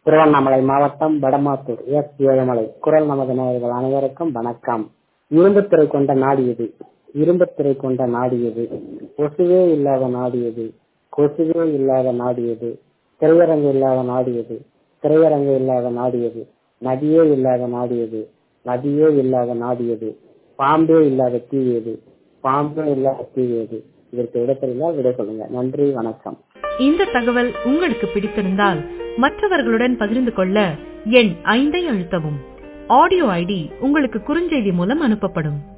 திருவண்ணாமலை மாவட்டம் வடமாத்தூர் எஸ் ஏழுமலை குரல் நமது நேயர்கள் அனைவருக்கும் வணக்கம் இரும்புத்திரை கொண்ட நாடு எது இரும்புத்திரை கொண்ட நாடு எது கொசுவே இல்லாத நாடு எது கொசுவே இல்லாத நாடு எது திரையரங்கு இல்லாத நாடு எது திரையரங்கு இல்லாத நாடு எது நதியே இல்லாத நாடு எது நதியே இல்லாத நாடு எது பாம்பே இல்லாத தீவு எது பாம்பே இல்லாத தீவு எது இதற்கு இடத்திருந்தால் விடை சொல்லுங்க நன்றி வணக்கம் இந்த தகவல் உங்களுக்கு பிடித்திருந்தால் மற்றவர்களுடன் பகிர்ந்து கொள்ள எண் ஐந்தை அழுத்தவும் ஆடியோ ஐடி உங்களுக்கு குறுஞ்செய்தி மூலம் அனுப்பப்படும்